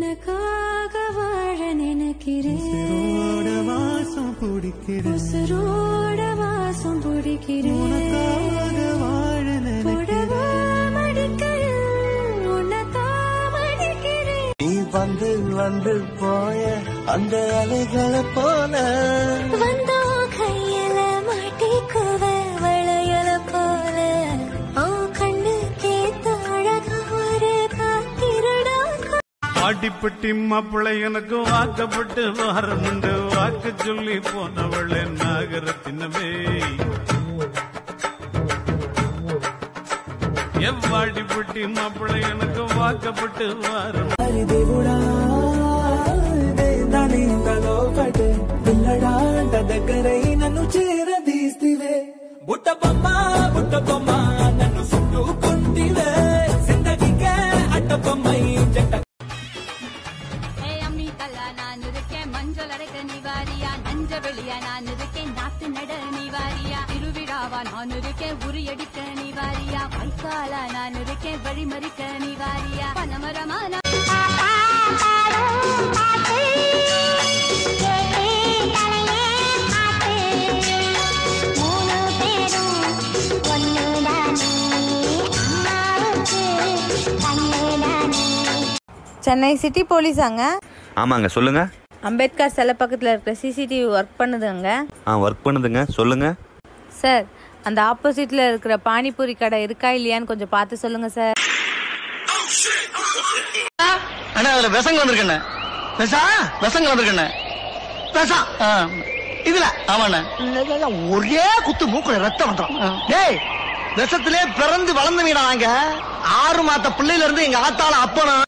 உனக்காக வாழ நினைக்கிறேன் உசுரோட வாசம் பிடிக்கிறேன் உசுரோட வாசம் பிடிக்கிறேன் உனக்காக வாழ புடவா நினைக்கிறேன் மடிக்கையில் உன்னைத்தான் மடிக்கிறேன் நீ வந்து வந்து போய அந்த அலைகளை போல வந்தோ கையில மாட்டிக்குவ வளையல போல ஓ கண்ணு கேத்த அழகா ஒரு காத்திருடா பாட்டிப்பட்டி மாப்பிள்ளை எனக்கு வாக்கப்பட்டு வரமுண்டு வாக்கு சொல்லி போனவளே நாகரத்தினமே எவ்வாடிப்பட்டி மாப்பிள்ளை எனக்கு வாக்கப்பட்டு வரும் దేవుడా దాని ఇంతలో పట్టే పిల్లడా అంట దగ్గరై నన్ను చేరదీస్తివే బుట్ట బొమ్మ బుట్ట బొమ్మ నన్ను చుట్టుకుంటివే జిందగీకే అడ్డ బొమ్మై జంట ஏய் அம்மி கல்லா நான் இருக்கேன் மஞ்சள் அரைக்க நீ வாரியா நஞ்ச வெளியா நான் இருக்கேன் நாத்து நட நீ வாரியா திருவிழாவா நான் இருக்கேன் உரியடிக்க நீ வாரியா வைக்காலா நான் இருக்கேன் வழிமறிக்க நீ வாரியா பனமரமா நான் சென்னை சிட்டி போலீஸாங்க ஆமாங்க சொல்லுங்க அம்பேத்கர் சிலை பக்கத்தில் இருக்கிற சிசிடிவி ஒர்க் பண்ணுதுங்க ஆ ஒர்க் பண்ணுதுங்க சொல்லுங்க சார் அந்த ஆப்போசிட்ல இருக்கிற பானிபூரி கடை இருக்கா இல்லையான்னு கொஞ்சம் பார்த்து சொல்லுங்க சார் அண்ணா அதுல விசங்க வந்திருக்கண்ணே விசா விசங்க வந்திருக்கண்ணே விசா இதுல ஆமாண்ணே ஒரே குத்து மூக்குல ரத்தம் வந்துடும் டேய் விஷத்திலே பிறந்து வளர்ந்த வீடா நாங்க ஆறு மாத்த பிள்ளையில இருந்து எங்க ஆத்தால அப்பனும்